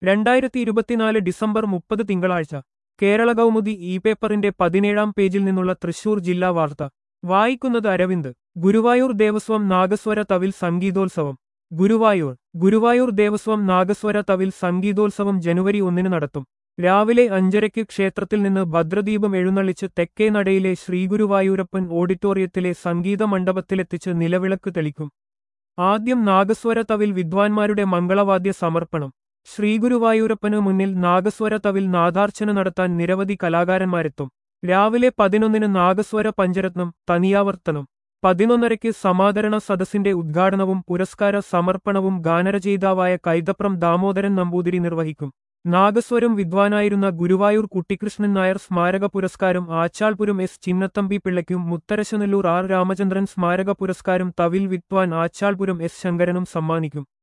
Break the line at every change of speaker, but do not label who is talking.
രണ്ടായിരത്തി ഇരുപത്തിനാല് ഡിസംബർ മുപ്പത് തിങ്കളാഴ്ച കേരള കൗമുദി ഇ പേപ്പറിന്റെ പതിനേഴാം പേജിൽ നിന്നുള്ള തൃശൂർ ജില്ലാ വാർത്ത വായിക്കുന്നത് അരവിന്ദ് ഗുരുവായൂർ ദേവസ്വം നാഗസ്വര തവിൽ സംഗീതോത്സവം ഗുരുവായൂർ ഗുരുവായൂർ ദേവസ്വം നാഗസ്വര തവിൽ സംഗീതോത്സവം ജനുവരി ഒന്നിന് നടത്തും രാവിലെ അഞ്ചരയ്ക്ക് ക്ഷേത്രത്തിൽ നിന്ന് ഭദ്രദീപം എഴുന്നള്ളിച്ച് തെക്കേ നടയിലെ ശ്രീഗുരുവായൂരപ്പൻ ഓഡിറ്റോറിയത്തിലെ സംഗീത മണ്ഡപത്തിലെത്തിച്ച് നിലവിളക്ക് തെളിക്കും ആദ്യം നാഗസ്വര തവിൽ വിദ്വാൻമാരുടെ മംഗളവാദ്യ സമർപ്പണം ശ്രീഗുരുവായൂരപ്പനു മുന്നിൽ നാഗസ്വര തവിൽ നാദാർച്ചന നടത്താൻ നിരവധി കലാകാരന്മാരെത്തും രാവിലെ പതിനൊന്നിന് നാഗസ്വര പഞ്ചരത്നം തനിയാവർത്തനം പതിനൊന്നരയ്ക്ക് സമാദരണ സദസ്സിന്റെ ഉദ്ഘാടനവും പുരസ്കാര സമർപ്പണവും ഗാനരചയിതാവായ കൈതപ്രം ദാമോദരൻ നമ്പൂതിരി നിർവഹിക്കും നാഗസ്വരം വിദ്വാനായിരുന്ന ഗുരുവായൂർ കുട്ടിക്കൃഷ്ണൻ നായർ സ്മാരക പുരസ്കാരം ആച്ചാൾപുരം എസ് ചിന്നത്തമ്പി പിള്ളയ്ക്കും മുത്തരശനല്ലൂർ ആർ രാമചന്ദ്രൻ സ്മാരക പുരസ്കാരം തവിൽ വിദ്വാൻ ആച്ചാൾപുരം എസ് ശങ്കരനും സമ്മാനിക്കും